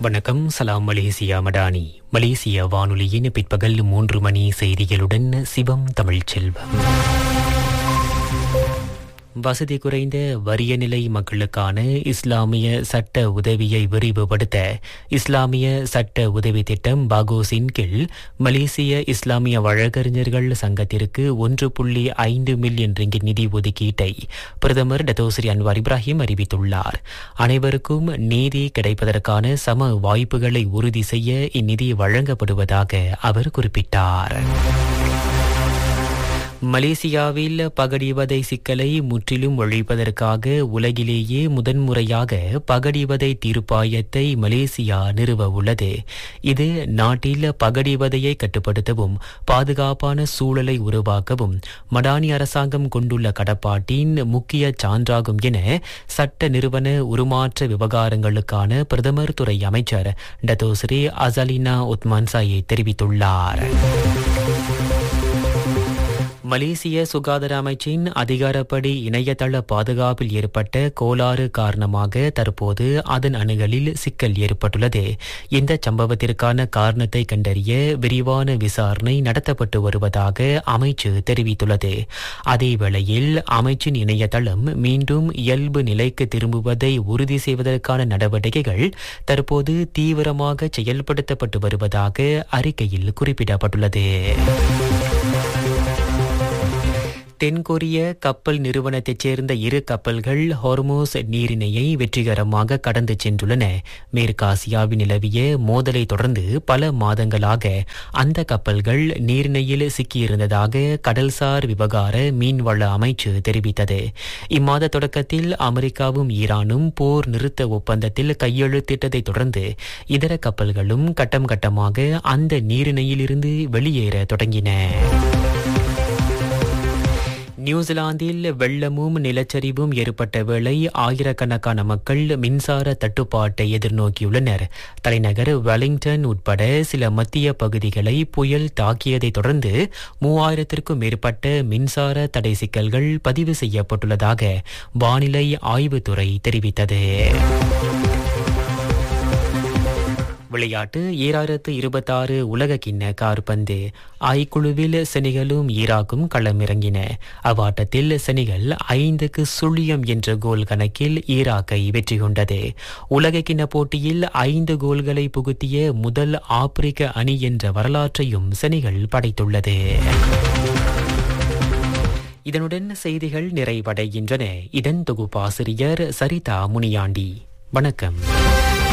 வணக்கம் சலாம் மலேசியா மடானி மலேசிய வானொலியின் பிற்பகல் மூன்று மணி செய்திகளுடன் சிவம் தமிழ்ச் செல்வம் வசதி குறைந்த வறிய நிலை மக்களுக்கான இஸ்லாமிய சட்ட உதவியை விரிவுபடுத்த இஸ்லாமிய சட்ட உதவி திட்டம் பாகோஸின் கீழ் மலேசிய இஸ்லாமிய வழக்கறிஞர்கள் சங்கத்திற்கு ஒன்று புள்ளி ஐந்து மில்லியன் ரிங்கிட் நிதி ஒதுக்கீட்டை பிரதமர் டத்தோஸ்ரீ அன்வார் இப்ராஹிம் அறிவித்துள்ளார் அனைவருக்கும் நீதி கிடைப்பதற்கான சம வாய்ப்புகளை உறுதி செய்ய இந்நிதி வழங்கப்படுவதாக அவர் குறிப்பிட்டார் மலேசியாவில் பகடிவதை சிக்கலை முற்றிலும் ஒழிப்பதற்காக உலகிலேயே முதன்முறையாக பகடிவதை தீர்ப்பாயத்தை மலேசியா நிறுவ உள்ளது இது நாட்டில் பகடிவதையை கட்டுப்படுத்தவும் பாதுகாப்பான சூழலை உருவாக்கவும் மடானி அரசாங்கம் கொண்டுள்ள கடப்பாட்டின் முக்கிய சான்றாகும் என சட்ட நிறுவன உருமாற்ற விவகாரங்களுக்கான பிரதமர் துறை அமைச்சர் டத்தோஸ்ரீ அசலினா உத்மான்சாயை தெரிவித்துள்ளார் மலேசிய சுகாதார அமைச்சின் அதிகாரப்படி இணையதள பாதுகாப்பில் ஏற்பட்ட கோளாறு காரணமாக தற்போது அதன் அணுகலில் சிக்கல் ஏற்பட்டுள்ளது இந்த சம்பவத்திற்கான காரணத்தை கண்டறிய விரிவான விசாரணை நடத்தப்பட்டு வருவதாக அமைச்சு தெரிவித்துள்ளது அதேவேளையில் அமைச்சின் இணையதளம் மீண்டும் இயல்பு நிலைக்கு திரும்புவதை உறுதி செய்வதற்கான நடவடிக்கைகள் தற்போது தீவிரமாக செயல்படுத்தப்பட்டு வருவதாக அறிக்கையில் குறிப்பிடப்பட்டுள்ளது தென்கொரிய கப்பல் நிறுவனத்தைச் சேர்ந்த இரு கப்பல்கள் ஹார்மோஸ் நீரிணையை வெற்றிகரமாக கடந்து சென்றுள்ளன மேற்காசியாவில் நிலவிய மோதலை தொடர்ந்து பல மாதங்களாக அந்த கப்பல்கள் நீரிணையில் சிக்கியிருந்ததாக கடல்சார் விவகார மீன்வள அமைச்சு தெரிவித்தது இம்மாத தொடக்கத்தில் அமெரிக்காவும் ஈரானும் போர் நிறுத்த ஒப்பந்தத்தில் கையெழுத்திட்டதை தொடர்ந்து இதர கப்பல்களும் கட்டம் கட்டமாக அந்த நீரிணையிலிருந்து வெளியேற தொடங்கின நியூசிலாந்தில் வெள்ளமும் நிலச்சரிவும் ஏற்பட்ட வேளை ஆயிரக்கணக்கான மக்கள் மின்சார தட்டுப்பாட்டை எதிர்நோக்கியுள்ளனர் தலைநகர் வெலிங்டன் உட்பட சில மத்திய பகுதிகளை புயல் தாக்கியதை தொடர்ந்து மூவாயிரத்திற்கும் மேற்பட்ட மின்சார தடை சிக்கல்கள் பதிவு செய்யப்பட்டுள்ளதாக வானிலை ஆய்வுத்துறை தெரிவித்தது விளையாட்டு ஈராயிரத்து இருபத்தாறு உலக கிண்ண கார்பந்து ஆய்குழுவில் செனிகலும் ஈராக்கும் களமிறங்கின அவ்வாட்டத்தில் செனிகல் ஐந்துக்கு சுழியம் என்ற கோல் கணக்கில் ஈராக்கை வெற்றி கொண்டது உலக கிண்ண போட்டியில் ஐந்து கோல்களை புகுத்திய முதல் ஆப்பிரிக்க அணி என்ற வரலாற்றையும் செனிகல் படைத்துள்ளது இதனுடன் செய்திகள் நிறைவடைகின்றன இதன் தொகுப்பாசிரியர் சரிதா முனியாண்டி வணக்கம்